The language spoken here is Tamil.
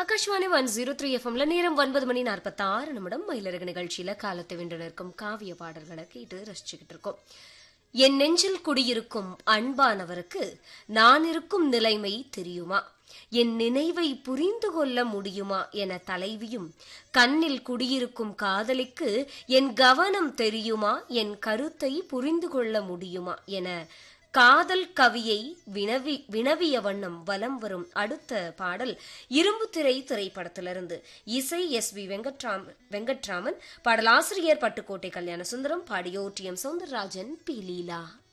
ஆகாஷ்வாணி ஒன் ஜீரோ த்ரீ எஃப்எம்ல நேரம் ஒன்பது மணி நாற்பத்தி ஆறு நிமிடம் மயிலரகு நிகழ்ச்சியில காலத்தை வென்று நிற்கும் காவிய பாடல்களை கேட்டு ரசிச்சுக்கிட்டு இருக்கோம் என் நெஞ்சில் குடியிருக்கும் அன்பானவருக்கு நான் இருக்கும் நிலைமை தெரியுமா என் நினைவை புரிந்து கொள்ள முடியுமா என தலைவியும் கண்ணில் குடியிருக்கும் காதலிக்கு என் கவனம் தெரியுமா என் கருத்தை புரிந்து கொள்ள முடியுமா என காதல் கவியை வினவி வினவிய வண்ணம் வலம் வரும் அடுத்த பாடல் இரும்புத்திரை திரைப்படத்திலிருந்து இசை எஸ் வி வெங்கட்ராம் வெங்கட்ராமன் பாடலாசிரியர் பட்டுக்கோட்டை கல்யாண சுந்தரம் பாடியோர் டி எம் சௌந்தரராஜன் பி லீலா